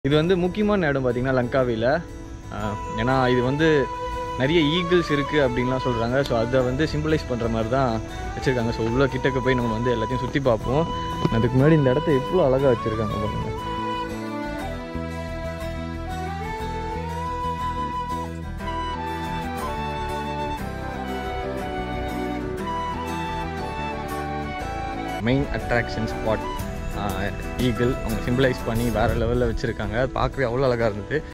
இது வந்து முக்கியமான இடம் பார்த்தீங்கன்னா லங்காவியில் ஏன்னா இது வந்து நிறைய ஈகிள்ஸ் இருக்குது அப்படின்லாம் சொல்கிறாங்க ஸோ அதை வந்து சிம்பிளைஸ் பண்ணுற மாதிரி தான் வச்சுருக்காங்க ஸோ உள்ள கிட்டக்க போய் நம்ம வந்து எல்லாத்தையும் சுற்றி பார்ப்போம் அதுக்கு முன்னாடி இந்த இடத்த எவ்வளோ அழகாக வச்சுருக்காங்க பாருங்க மெயின் அட்ராக்ஷன் ஸ்பாட் ஈகிள் அவங்க சிம்பிளைஸ் பண்ணி வேறு லெவலில் வச்சுருக்காங்க பார்க்கவே அவ்வளோ அழகாக இருந்தது